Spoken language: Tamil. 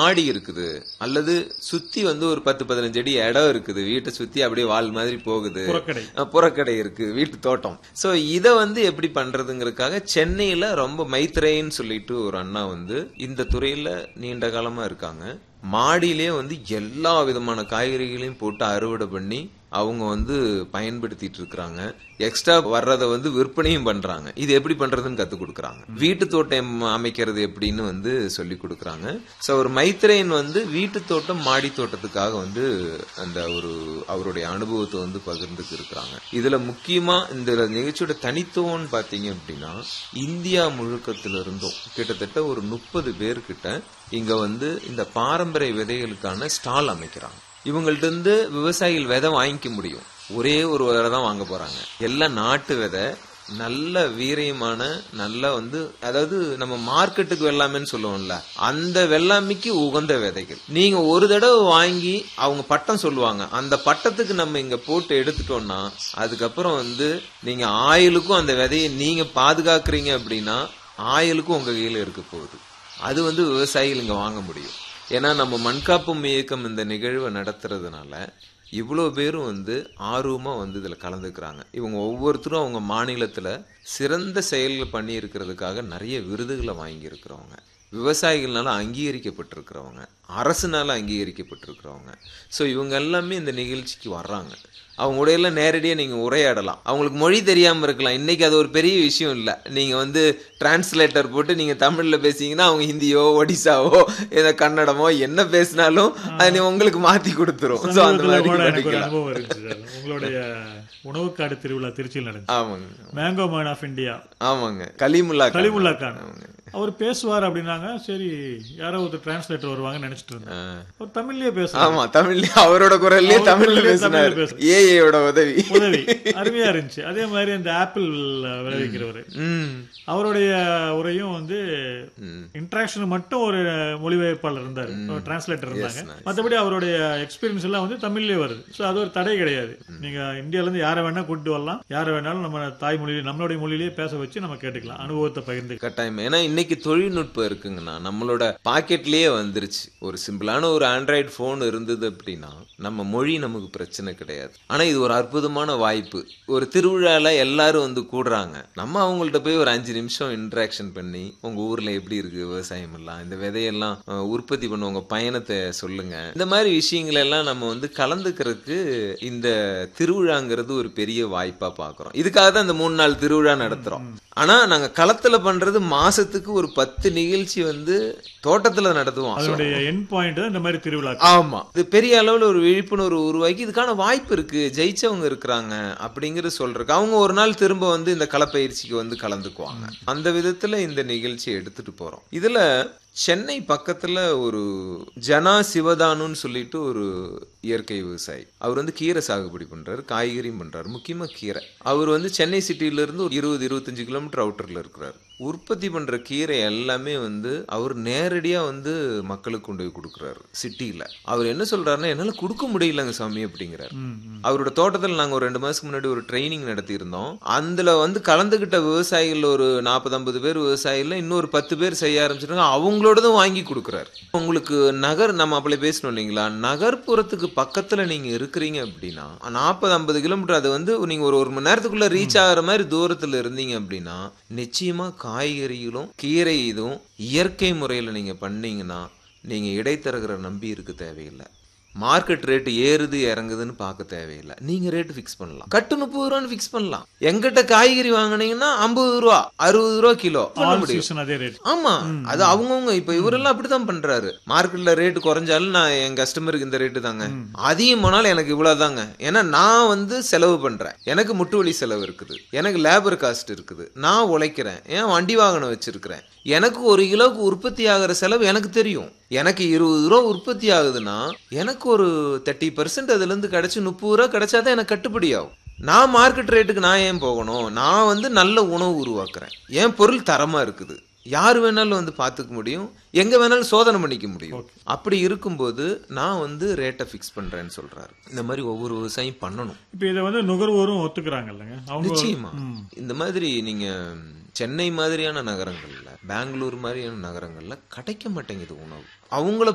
மாடி இருக்குது அல்லது சுத்தி வந்து ஒரு பத்து பதினஞ்சு அடி இடம் இருக்குது வீட்டை சுத்தி அப்படியே வால் மாதிரி போகுது புறக்கடை அஹ் புறக்கடை இருக்கு வீட்டு தோட்டம் சோ இத வந்து எப்படி பண்றதுங்கிறதுக்காக சென்னையில ரொம்ப மைத்ரேன்னு சொல்லிட்டு ஒரு அண்ணா வந்து இந்த துறையில நீண்ட காலமா இருக்காங்க மாடியிலே வந்து எல்லா விதமான காய்கறிகளையும் போட்டு அறுவடை பண்ணி அவங்க வந்து பயன்படுத்திட்டு இருக்கிறாங்க எக்ஸ்ட்ரா வர்றத வந்து விற்பனையும் பண்றாங்க இது எப்படி பண்றதுன்னு கத்து கொடுக்கறாங்க வீட்டு தோட்டம் அமைக்கிறது எப்படின்னு வந்து சொல்லி கொடுக்கறாங்க சோ ஒரு மைத்ரேயன் வந்து வீட்டு தோட்டம் மாடி தோட்டத்துக்காக வந்து அந்த ஒரு அவருடைய அனுபவத்தை வந்து பகிர்ந்துக்கு இருக்கிறாங்க இதுல முக்கியமா இந்த நிகழ்ச்சியோட தனித்துவம்னு பாத்தீங்க அப்படின்னா இந்தியா முழுக்கத்துல இருந்தும் கிட்டத்தட்ட ஒரு முப்பது பேர்கிட்ட இங்க வந்து இந்த பாரம்பரிய விதைகளுக்கான ஸ்டால் அமைக்கிறாங்க இவங்கள்ட்ட இருந்து விவசாயிகள் விதை வாங்கிக்க முடியும் ஒரே ஒரு விதை தான் வாங்க போறாங்க எல்லாம் நாட்டு விதை நல்ல வீரியமான நல்ல வந்து அதாவது நம்ம மார்க்கெட்டுக்கு வெள்ளாமைன்னு சொல்லுவோம்ல அந்த வெள்ளாமைக்கு உகந்த விதைகள் நீங்க ஒரு தடவை வாங்கி அவங்க பட்டம் சொல்லுவாங்க அந்த பட்டத்துக்கு நம்ம இங்க போட்டு எடுத்துட்டோம்னா அதுக்கப்புறம் வந்து நீங்க ஆயிலுக்கும் அந்த விதையை நீங்க பாதுகாக்கிறீங்க அப்படின்னா ஆயிலுக்கும் உங்க கையில இருக்க போகுது அது வந்து விவசாயிகள் இங்க வாங்க முடியும் ஏன்னா நம்ம மண்காப்பும் இயக்கம் இந்த நிகழ்வை நடத்துறதுனால இவ்வளோ பேரும் வந்து ஆர்வமா வந்து இதுல கலந்துக்கிறாங்க இவங்க ஒவ்வொருத்தரும் அவங்க மாநிலத்துல சிறந்த செயல்கள் பண்ணி இருக்கிறதுக்காக நிறைய விருதுகளை வாங்கி இருக்கிறவங்க விவசாயிகள்னால அங்கீகரிக்கப்பட்டிருக்கிறவங்க அரசுனால அங்கீகரிக்கப்பட்டிருக்கிறவங்க ஸோ இவங்க எல்லாமே இந்த நிகழ்ச்சிக்கு வர்றாங்க அவங்க கூட எல்லாம் நேரடியாக நீங்கள் உரையாடலாம் அவங்களுக்கு மொழி தெரியாமல் இருக்கலாம் இன்னைக்கு அது ஒரு பெரிய விஷயம் இல்லை நீங்கள் வந்து டிரான்ஸ்லேட்டர் போட்டு நீங்கள் தமிழில் பேசிங்கன்னா அவங்க ஹிந்தியோ ஒடிசாவோ ஏதோ கன்னடமோ என்ன பேசினாலும் அது நீ உங்களுக்கு மாற்றி கொடுத்துரும் ஸோ அந்த சமீபத்துல மாதிரி கூட எனக்கு ஒரு படிக்கலாம் அனுபவம் இருந்துச்சு சார். உங்களுடைய உணவுக்காடு திருவிழா திருச்சியில் நடந்துச்சு ஆமாங்க மேங்கோ மேன் ஆஃப் இந்தியா ஆமாங்க கலிமுல்லா கான். கலிமுல்லா கான் அவர் பேசுவார் அப்படின்னாங்க சரி யாரோ ஒரு டிரான்ஸ்லேட்டர் வருவாங்கன்னு நினைச்சிட்டு இருந்தேன் அவர் தமிழ்லயே பேசுறாரு ஆமா தமிழ்ல அவரோட குரல்லயே அவர் தமிழ்ல குரல்லயே பேசினார் தமிழ்ல பேசுனார். ஏஐயோட உதவி உதவி அருமையா இருந்துச்சு அதே மாதிரி அந்த ஆப்பிள் விளைவிக்கிறவர் ம் அவருடைய உரையும் வந்து ம். இன்ட்ராக்ஷன் மட்டும் ஒரு மொழிபெயர்ப்பாளர் இருந்தார் டிரான்ஸ்லேட்டர் இருந்தாங்க மற்றபடி அவருடைய எக்ஸ்பீரியன்ஸ் எல்லாம் வந்து தமிழ்லயே வருது ஸோ அது ஒரு தடை கிடையாது நீங்க இந்தியால இருந்து யாரை வேணா கூட்டிட்டு வரலாம் யாரை வேணாலும் நம்ம தாய்மொழியில நம்மளுடைய மொழியிலேயே பேச வச்சு நம்ம கேட்டுக்கலாம் அனுபவத்தை பகிர்ந்து கட்டாயம் ஏன்னா இன்னைக்கு தொழில்நுட்பம் இருக்குங்கண்ணா நம்மளோட பாக்கெட்லயே வந்துருச்சு ஒரு சிம்பிளான ஒரு ஆண்ட்ராய்டு ஃபோன் இருந்தது அப்படின்னா நம்ம மொழி நமக்கு பிரச்சனை கிடையாது ஆனா இது ஒரு அற்புதமான வாய்ப்பு ஒரு திருவிழால எல்லாரும் வந்து கூடுறாங்க நம்ம அவங்கள்ட்ட போய் ஒரு அஞ்சு நிமிஷம் இன்ட்ராக்ஷன் பண்ணி உங்க ஊர்ல எப்படி இருக்கு விவசாயம் எல்லாம் இந்த விதையெல்லாம் அஹ், உற்பத்தி பண்ண உங்க பயணத்தை சொல்லுங்க இந்த மாதிரி விஷயங்கள் எல்லாம் நம்ம வந்து கலந்துக்கிறதுக்கு இந்த திருவிழாங்கிறது ஒரு பெரிய வாய்ப்பா பாக்குறோம் இதுக்காக தான் இந்த மூணு நாள் திருவிழா நடத்துறோம் ஆனா நாங்க களத்துல பண்றது மாசத்துக்கு ஒரு பத்து நிகழ்ச்சி வந்து தோட்டத்துல நடத்துவோம் அதனுடைய என் பாயிண்ட் தான் இந்த மாதிரி திருவிழா ஆமா இது பெரிய அளவுல ஒரு விழிப்புணர்வு உருவாக்கி இதுக்கான வாய்ப்பு இருக்கு ஜெயிச்சவங்க இருக்கிறாங்க அப்படிங்கறது சொல்றதுக்கு அவங்க ஒரு நாள் திரும்ப வந்து இந்த களப்பயிற்சிக்கு வந்து கலந்துக்குவாங்க அந்த விதத்துல இந்த நிகழ்ச்சியை எடுத்துட்டு போறோம் இதுல சென்னை பக்கத்துல ஒரு ஜனா சிவதானுன்னு சொல்லிட்டு ஒரு இயற்கை விவசாயி அவர் வந்து கீரை சாகுபடி பண்றாரு காய்கறியும் பண்றாரு முக்கியமா கீரை அவர் வந்து சென்னை சிட்டில இருந்து ஒரு இருபது இருபத்தஞ்சு கிலோமீட்டர் அவுட்டர்ல இருக்கிறார் உற்பத்தி பண்ற கீரை எல்லாமே வந்து அவர் நேரடியா வந்து மக்களுக்கு கொண்டு போய் கொடுக்குறாரு சிட்டில அவர் என்ன சொல்றாருன்னா என்னால கொடுக்க முடியலங்க சாமி அப்படிங்கிறார் ம், ம். அவரோட தோட்டத்தில் நாங்க ஒரு ரெண்டு மாசத்துக்கு முன்னாடி ஒரு ட்ரைனிங் நடத்தி இருந்தோம் அதுல வந்து கலந்துகிட்ட விவசாயிகள் ஒரு நாற்பது ஐம்பது பேர் விவசாயிகள் இன்னொரு பத்து பேர் செய்ய ஆரம்பிச்சிருக்காங்க அவங்களோடதும் வாங்கி கொடுக்குறாரு உங்களுக்கு நகர் நம்ம அப்பள பேசணும் இல்லைங்களா நகர்ப்புறத்துக்கு பக்கத்துல நீங்க இருக்கிறீங்க அப்படின்னா நாற்பது ஐம்பது கிலோமீட்டர் அது வந்து நீங்க ஒரு ஒரு மணி நேரத்துக்குள்ள ரீச் ஆகுற மாதிரி தூரத்துல இருந்தீங்க அப்படின்னா நிச்சயமா காய்கறிகளும் கீரை இதுவும் இயற்கை முறையில நீங்க பண்ணீங்கன்னா நீங்க இடைத்தரகரை நம்பி இருக்க தேவையில்லை மார்க்கெட் ரேட் ஏறுது இறங்குதுன்னு பார்க்க தேவையில்லை நீங்க ரேட் ஃபிக்ஸ் பண்ணலாம் கட்டு முப்பது ரூபான்னு ஃபிக்ஸ் பண்ணலாம் எங்கிட்ட காய்கறி வாங்குனீங்கன்னா ஐம்பது ரூபா அறுபது ரூபா கிலோ பண்ண ஆல் முடியும் சீசன் அதே ரேட் ஆமா அது அவங்கவுங்க இப்ப இவரெல்லாம் அப்படித்தான் பண்றாரு மார்க்கெட்ல ரேட் குறைஞ்சாலும் நான் என் கஸ்டமருக்கு இந்த ரேட்டு தாங்க அதிகமானாலும் எனக்கு இவ்வளவுதாங்க ஏன்னா நான் வந்து செலவு பண்றேன் எனக்கு முட்டு வலி செலவு இருக்குது எனக்கு லேபர் காஸ்ட் இருக்குது நான் உழைக்கிறேன் ஏன் வண்டி வாகனம் வச்சிருக்கிறேன் எனக்கு ஒரு கிலோவுக்கு உற்பத்தி ஆகிற செலவு எனக்கு தெரியும் எனக்கு இருபது ரூபா உற்பத்தி ஆகுதுன்னா எனக்கு ஒரு தேர்ட்டி பர்சன்ட் அதுல இருந்து கிடைச்சு முப்பது ரூபா கிடைச்சாதான் எனக்கு கட்டுப்படி ஆகும் நான் மார்க்கெட் ரேட்டுக்கு நான் ஏன் போகணும் நான் வந்து நல்ல உணவு உருவாக்குறேன் என் பொருள் தரமா இருக்குது யார் வேணாலும் வந்து பார்த்துக்க முடியும் எங்க வேணாலும் சோதனை பண்ணிக்க முடியும் அப்படி இருக்கும்போது நான் வந்து ரேட்டை ஃபிக்ஸ் பண்றேன்னு சொல்றாரு இந்த மாதிரி ஒவ்வொரு விவசாயியும் பண்ணணும் இப்போ இதை வந்து நுகர்வோரும் ஒத்துக்கிறாங்க இல்லைங்க அவங்க நிச்சயமா இந்த மாதிரி நீங்க சென்னை மாதிரியான நகரங்கள்ல பெங்களூர் மாதிரியான நகரங்கள்ல கிடைக்க மாட்டேங்குது உணவு அவங்கள